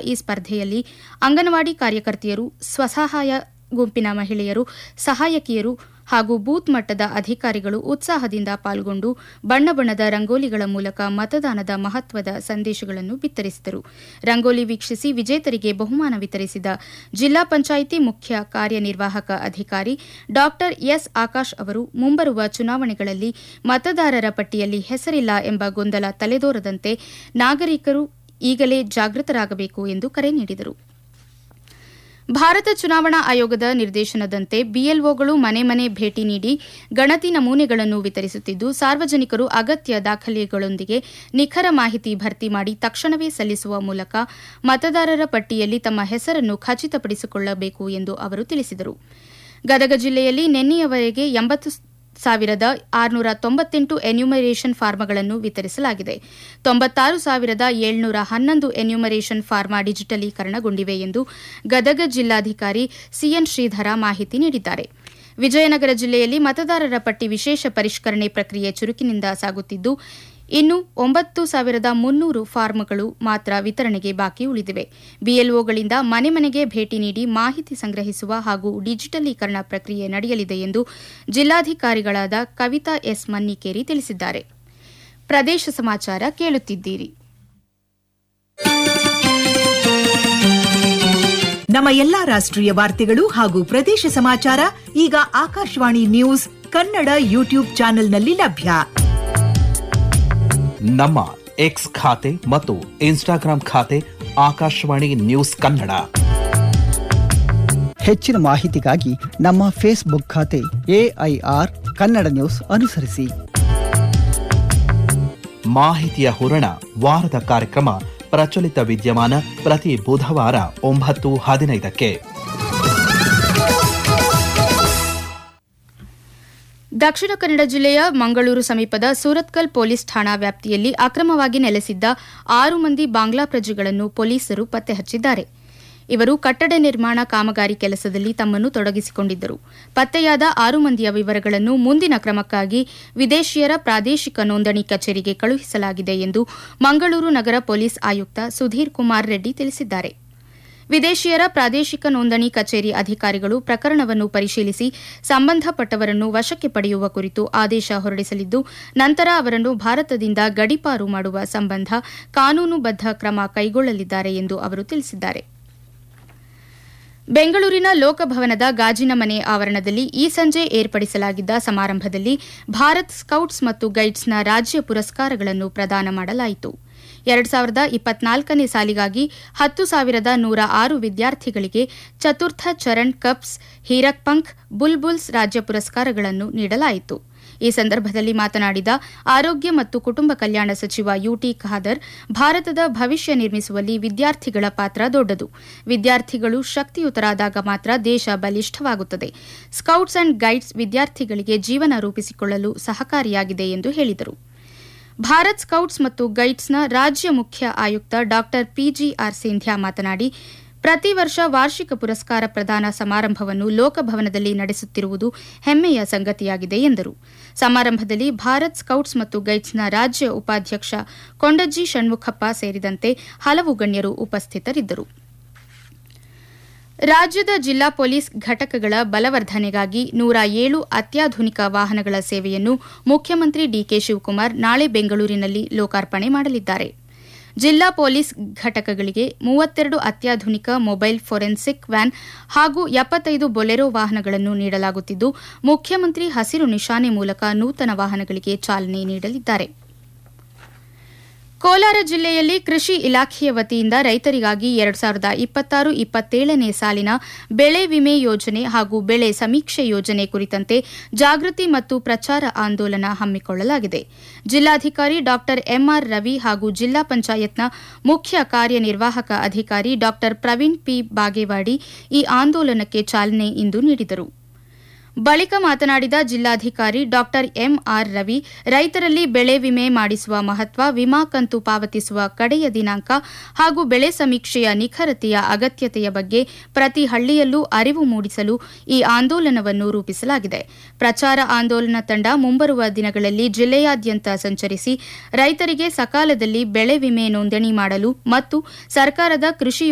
ಈ ಸ್ಪರ್ಧೆಯಲ್ಲಿ ಅಂಗನವಾಡಿ ಕಾರ್ಯಕರ್ತೆಯರು ಸ್ವಸಹಾಯ ಗುಂಪಿನ ಮಹಿಳೆಯರು ಸಹಾಯಕಿಯರು ಹಾಗೂ ಬೂತ್ ಮಟ್ಟದ ಅಧಿಕಾರಿಗಳು ಉತ್ಸಾಹದಿಂದ ಪಾಲ್ಗೊಂಡು ಬಣ್ಣ ಬಣ್ಣದ ರಂಗೋಲಿಗಳ ಮೂಲಕ ಮತದಾನದ ಮಹತ್ವದ ಸಂದೇಶಗಳನ್ನು ಬಿತ್ತರಿಸಿದರು ರಂಗೋಲಿ ವೀಕ್ಷಿಸಿ ವಿಜೇತರಿಗೆ ಬಹುಮಾನ ವಿತರಿಸಿದ ಜಿಲ್ಲಾ ಪಂಚಾಯಿತಿ ಮುಖ್ಯ ಕಾರ್ಯನಿರ್ವಾಹಕ ಅಧಿಕಾರಿ ಡಾ ಎಸ್ ಆಕಾಶ್ ಅವರು ಮುಂಬರುವ ಚುನಾವಣೆಗಳಲ್ಲಿ ಮತದಾರರ ಪಟ್ಟಿಯಲ್ಲಿ ಹೆಸರಿಲ್ಲ ಎಂಬ ಗೊಂದಲ ತಲೆದೋರದಂತೆ ನಾಗರಿಕರು ಈಗಲೇ ಜಾಗೃತರಾಗಬೇಕು ಎಂದು ಕರೆ ನೀಡಿದರು ಭಾರತ ಚುನಾವಣಾ ಆಯೋಗದ ನಿರ್ದೇಶನದಂತೆ ಬಿಎಲ್ಒಗಳು ಮನೆ ಮನೆ ಭೇಟಿ ನೀಡಿ ಗಣತಿ ನಮೂನೆಗಳನ್ನು ವಿತರಿಸುತ್ತಿದ್ದು ಸಾರ್ವಜನಿಕರು ಅಗತ್ಯ ದಾಖಲೆಗಳೊಂದಿಗೆ ನಿಖರ ಮಾಹಿತಿ ಭರ್ತಿ ಮಾಡಿ ತಕ್ಷಣವೇ ಸಲ್ಲಿಸುವ ಮೂಲಕ ಮತದಾರರ ಪಟ್ಟಿಯಲ್ಲಿ ತಮ್ಮ ಹೆಸರನ್ನು ಖಚಿತಪಡಿಸಿಕೊಳ್ಳಬೇಕು ಎಂದು ಅವರು ತಿಳಿಸಿದರು ಗದಗ ಜಿಲ್ಲೆಯಲ್ಲಿ ನಿನ್ನೆಯವರೆಗೆ ಎಂಬತ್ತು ಸಾವಿರದ ಆರುನೂರ ತೊಂಬತ್ತೆಂಟು ಎನ್ಯುಮರೇಷನ್ ಫಾರ್ಮಗಳನ್ನು ವಿತರಿಸಲಾಗಿದೆ ತೊಂಬತ್ತಾರು ಸಾವಿರದ ಏಳ್ನೂರ ಹನ್ನೊಂದು ಎನ್ಯುಮರೇಷನ್ ಫಾರ್ಮಾ ಡಿಜಿಟಲೀಕರಣಗೊಂಡಿವೆ ಎಂದು ಗದಗ ಜಿಲ್ಲಾಧಿಕಾರಿ ಸಿಎನ್ ಶ್ರೀಧರ ಮಾಹಿತಿ ನೀಡಿದ್ದಾರೆ ವಿಜಯನಗರ ಜಿಲ್ಲೆಯಲ್ಲಿ ಮತದಾರರ ಪಟ್ಟಿ ವಿಶೇಷ ಪರಿಷ್ಕರಣೆ ಪ್ರಕ್ರಿಯೆ ಚುರುಕಿನಿಂದ ಸಾಗುತ್ತಿದ್ದು ಇನ್ನು ಒಂಬತ್ತು ಸಾವಿರದ ಮುನ್ನೂರು ಫಾರ್ಮ್ಗಳು ಮಾತ್ರ ವಿತರಣೆಗೆ ಬಾಕಿ ಉಳಿದಿವೆ ಬಿಎಲ್ಒಗಳಿಂದ ಮನೆ ಮನೆಗೆ ಭೇಟಿ ನೀಡಿ ಮಾಹಿತಿ ಸಂಗ್ರಹಿಸುವ ಹಾಗೂ ಡಿಜಿಟಲೀಕರಣ ಪ್ರಕ್ರಿಯೆ ನಡೆಯಲಿದೆ ಎಂದು ಜಿಲ್ಲಾಧಿಕಾರಿಗಳಾದ ಕವಿತಾ ಎಸ್ ಮನ್ನಿಕೇರಿ ತಿಳಿಸಿದ್ದಾರೆ ಪ್ರದೇಶ ಸಮಾಚಾರ ಕೇಳುತ್ತಿದ್ದೀರಿ ನಮ್ಮ ಎಲ್ಲಾ ರಾಷ್ಟ್ರೀಯ ವಾರ್ತೆಗಳು ಹಾಗೂ ಪ್ರದೇಶ ಸಮಾಚಾರ ಈಗ ಆಕಾಶವಾಣಿ ನ್ಯೂಸ್ ಕನ್ನಡ ಯೂಟ್ಯೂಬ್ ಚಾನೆಲ್ನಲ್ಲಿ ಲಭ್ಯ ನಮ್ಮ ಎಕ್ಸ್ ಖಾತೆ ಮತ್ತು ಇನ್ಸ್ಟಾಗ್ರಾಂ ಖಾತೆ ಆಕಾಶವಾಣಿ ನ್ಯೂಸ್ ಕನ್ನಡ ಹೆಚ್ಚಿನ ಮಾಹಿತಿಗಾಗಿ ನಮ್ಮ ಫೇಸ್ಬುಕ್ ಖಾತೆ ಎಐಆರ್ ಕನ್ನಡ ನ್ಯೂಸ್ ಅನುಸರಿಸಿ ಮಾಹಿತಿಯ ಹೂರಣ ವಾರದ ಕಾರ್ಯಕ್ರಮ ಪ್ರಚಲಿತ ವಿದ್ಯಮಾನ ಪ್ರತಿ ಬುಧವಾರ ಒಂಬತ್ತು ಹದಿನೈದಕ್ಕೆ ದಕ್ಷಿಣ ಕನ್ನಡ ಜಿಲ್ಲೆಯ ಮಂಗಳೂರು ಸಮೀಪದ ಸೂರತ್ಕಲ್ ಪೊಲೀಸ್ ಠಾಣಾ ವ್ಯಾಪ್ತಿಯಲ್ಲಿ ಅಕ್ರಮವಾಗಿ ನೆಲೆಸಿದ್ದ ಆರು ಮಂದಿ ಬಾಂಗ್ಲಾ ಪ್ರಜೆಗಳನ್ನು ಪೊಲೀಸರು ಪತ್ತೆ ಹಚ್ಚಿದ್ದಾರೆ ಇವರು ಕಟ್ಟಡ ನಿರ್ಮಾಣ ಕಾಮಗಾರಿ ಕೆಲಸದಲ್ಲಿ ತಮ್ಮನ್ನು ತೊಡಗಿಸಿಕೊಂಡಿದ್ದರು ಪತ್ತೆಯಾದ ಆರು ಮಂದಿಯ ವಿವರಗಳನ್ನು ಮುಂದಿನ ಕ್ರಮಕ್ಕಾಗಿ ವಿದೇಶಿಯರ ಪ್ರಾದೇಶಿಕ ನೋಂದಣಿ ಕಚೇರಿಗೆ ಕಳುಹಿಸಲಾಗಿದೆ ಎಂದು ಮಂಗಳೂರು ನಗರ ಪೊಲೀಸ್ ಆಯುಕ್ತ ಸುಧೀರ್ ಕುಮಾರ್ ರೆಡ್ಡಿ ತಿಳಿಸಿದ್ದಾರೆ ವಿದೇಶಿಯರ ಪ್ರಾದೇಶಿಕ ನೋಂದಣಿ ಕಚೇರಿ ಅಧಿಕಾರಿಗಳು ಪ್ರಕರಣವನ್ನು ಪರಿಶೀಲಿಸಿ ಸಂಬಂಧಪಟ್ಟವರನ್ನು ವಶಕ್ಕೆ ಪಡೆಯುವ ಕುರಿತು ಆದೇಶ ಹೊರಡಿಸಲಿದ್ದು ನಂತರ ಅವರನ್ನು ಭಾರತದಿಂದ ಗಡಿಪಾರು ಮಾಡುವ ಸಂಬಂಧ ಕಾನೂನುಬದ್ಧ ಕ್ರಮ ಕೈಗೊಳ್ಳಲಿದ್ದಾರೆ ಎಂದು ಅವರು ತಿಳಿಸಿದ್ದಾರೆ ಬೆಂಗಳೂರಿನ ಲೋಕಭವನದ ಗಾಜಿನ ಮನೆ ಆವರಣದಲ್ಲಿ ಈ ಸಂಜೆ ಏರ್ಪಡಿಸಲಾಗಿದ್ದ ಸಮಾರಂಭದಲ್ಲಿ ಭಾರತ್ ಸ್ಕೌಟ್ಸ್ ಮತ್ತು ಗೈಡ್ಸ್ನ ರಾಜ್ಯ ಪುರಸ್ಕಾರಗಳನ್ನು ಪ್ರದಾನ ಮಾಡಲಾಯಿತು ಎರಡು ಸಾವಿರದ ಇಪ್ಪತ್ನಾಲ್ಕನೇ ಸಾಲಿಗಾಗಿ ಹತ್ತು ಸಾವಿರದ ನೂರ ಆರು ವಿದ್ಯಾರ್ಥಿಗಳಿಗೆ ಚತುರ್ಥ ಚರಣ್ ಕಪ್ಸ್ ಹೀರಕ್ ಪಂಖ್ ಬುಲ್ಬುಲ್ಸ್ ರಾಜ್ಯ ಪುರಸ್ಕಾರಗಳನ್ನು ನೀಡಲಾಯಿತು ಈ ಸಂದರ್ಭದಲ್ಲಿ ಮಾತನಾಡಿದ ಆರೋಗ್ಯ ಮತ್ತು ಕುಟುಂಬ ಕಲ್ಯಾಣ ಸಚಿವ ಯುಟಿ ಖಾದರ್ ಭಾರತದ ಭವಿಷ್ಯ ನಿರ್ಮಿಸುವಲ್ಲಿ ವಿದ್ಯಾರ್ಥಿಗಳ ಪಾತ್ರ ದೊಡ್ಡದು ವಿದ್ಯಾರ್ಥಿಗಳು ಶಕ್ತಿಯುತರಾದಾಗ ಮಾತ್ರ ದೇಶ ಬಲಿಷ್ಠವಾಗುತ್ತದೆ ಸ್ಕೌಟ್ಸ್ ಅಂಡ್ ಗೈಡ್ಸ್ ವಿದ್ಯಾರ್ಥಿಗಳಿಗೆ ಜೀವನ ರೂಪಿಸಿಕೊಳ್ಳಲು ಸಹಕಾರಿಯಾಗಿದೆ ಎಂದು ಹೇಳಿದರು ಭಾರತ್ ಸ್ಕೌಟ್ಸ್ ಮತ್ತು ಗೈಡ್ಸ್ನ ರಾಜ್ಯ ಮುಖ್ಯ ಆಯುಕ್ತ ಡಾ ಪಿಜಿಆರ್ ಸಿಂಧ್ಯಾ ಮಾತನಾಡಿ ಪ್ರತಿ ವರ್ಷ ವಾರ್ಷಿಕ ಪುರಸ್ಕಾರ ಪ್ರದಾನ ಸಮಾರಂಭವನ್ನು ಲೋಕಭವನದಲ್ಲಿ ನಡೆಸುತ್ತಿರುವುದು ಹೆಮ್ಮೆಯ ಸಂಗತಿಯಾಗಿದೆ ಎಂದರು ಸಮಾರಂಭದಲ್ಲಿ ಭಾರತ್ ಸ್ಕೌಟ್ಸ್ ಮತ್ತು ಗೈಡ್ಸ್ನ ರಾಜ್ಯ ಉಪಾಧ್ಯಕ್ಷ ಕೊಂಡಜ್ಜಿ ಷಣ್ಮುಖಪ್ಪ ಸೇರಿದಂತೆ ಹಲವು ಗಣ್ಯರು ಉಪಸ್ಥಿತರಿದ್ದರು ರಾಜ್ಯದ ಜಿಲ್ಲಾ ಪೊಲೀಸ್ ಘಟಕಗಳ ಬಲವರ್ಧನೆಗಾಗಿ ನೂರ ಏಳು ಅತ್ಯಾಧುನಿಕ ವಾಹನಗಳ ಸೇವೆಯನ್ನು ಮುಖ್ಯಮಂತ್ರಿ ಡಿಕೆ ಶಿವಕುಮಾರ್ ನಾಳೆ ಬೆಂಗಳೂರಿನಲ್ಲಿ ಲೋಕಾರ್ಪಣೆ ಮಾಡಲಿದ್ದಾರೆ ಜಿಲ್ಲಾ ಪೊಲೀಸ್ ಘಟಕಗಳಿಗೆ ಮೂವತ್ತೆರಡು ಅತ್ಯಾಧುನಿಕ ಮೊಬೈಲ್ ಫೊರೆನ್ಸಿಕ್ ವ್ಯಾನ್ ಹಾಗೂ ಎಪ್ಪತ್ತೈದು ಬೊಲೆರೋ ವಾಹನಗಳನ್ನು ನೀಡಲಾಗುತ್ತಿದ್ದು ಮುಖ್ಯಮಂತ್ರಿ ಹಸಿರು ನಿಶಾನೆ ಮೂಲಕ ನೂತನ ವಾಹನಗಳಿಗೆ ಚಾಲನೆ ನೀಡಲಿದ್ದಾರೆ ಕೋಲಾರ ಜಿಲ್ಲೆಯಲ್ಲಿ ಕೃಷಿ ಇಲಾಖೆಯ ವತಿಯಿಂದ ರೈತರಿಗಾಗಿ ಎರಡು ಸಾವಿರದ ಇಪ್ಪತ್ತಾರು ಇಪ್ಪತ್ತೇಳನೇ ಸಾಲಿನ ಬೆಳೆ ವಿಮೆ ಯೋಜನೆ ಹಾಗೂ ಬೆಳೆ ಸಮೀಕ್ಷೆ ಯೋಜನೆ ಕುರಿತಂತೆ ಜಾಗೃತಿ ಮತ್ತು ಪ್ರಚಾರ ಆಂದೋಲನ ಹಮ್ಮಿಕೊಳ್ಳಲಾಗಿದೆ ಜಿಲ್ಲಾಧಿಕಾರಿ ಡಾ ಎಂಆರ್ ರವಿ ಹಾಗೂ ಜಿಲ್ಲಾ ಪಂಚಾಯತ್ನ ಮುಖ್ಯ ಕಾರ್ಯನಿರ್ವಾಹಕ ಅಧಿಕಾರಿ ಡಾ ಪ್ರವೀಣ್ ಪಿ ಬಾಗೇವಾಡಿ ಈ ಆಂದೋಲನಕ್ಕೆ ಚಾಲನೆ ಇಂದು ನೀಡಿದರು ಬಳಿಕ ಮಾತನಾಡಿದ ಜಿಲ್ಲಾಧಿಕಾರಿ ಡಾ ಎಂಆರ್ ರವಿ ರೈತರಲ್ಲಿ ಬೆಳೆ ವಿಮೆ ಮಾಡಿಸುವ ಮಹತ್ವ ವಿಮಾ ಕಂತು ಪಾವತಿಸುವ ಕಡೆಯ ದಿನಾಂಕ ಹಾಗೂ ಬೆಳೆ ಸಮೀಕ್ಷೆಯ ನಿಖರತೆಯ ಅಗತ್ಯತೆಯ ಬಗ್ಗೆ ಪ್ರತಿ ಹಳ್ಳಿಯಲ್ಲೂ ಅರಿವು ಮೂಡಿಸಲು ಈ ಆಂದೋಲನವನ್ನು ರೂಪಿಸಲಾಗಿದೆ ಪ್ರಚಾರ ಆಂದೋಲನ ತಂಡ ಮುಂಬರುವ ದಿನಗಳಲ್ಲಿ ಜಿಲ್ಲೆಯಾದ್ಯಂತ ಸಂಚರಿಸಿ ರೈತರಿಗೆ ಸಕಾಲದಲ್ಲಿ ಬೆಳೆ ವಿಮೆ ನೋಂದಣಿ ಮಾಡಲು ಮತ್ತು ಸರ್ಕಾರದ ಕೃಷಿ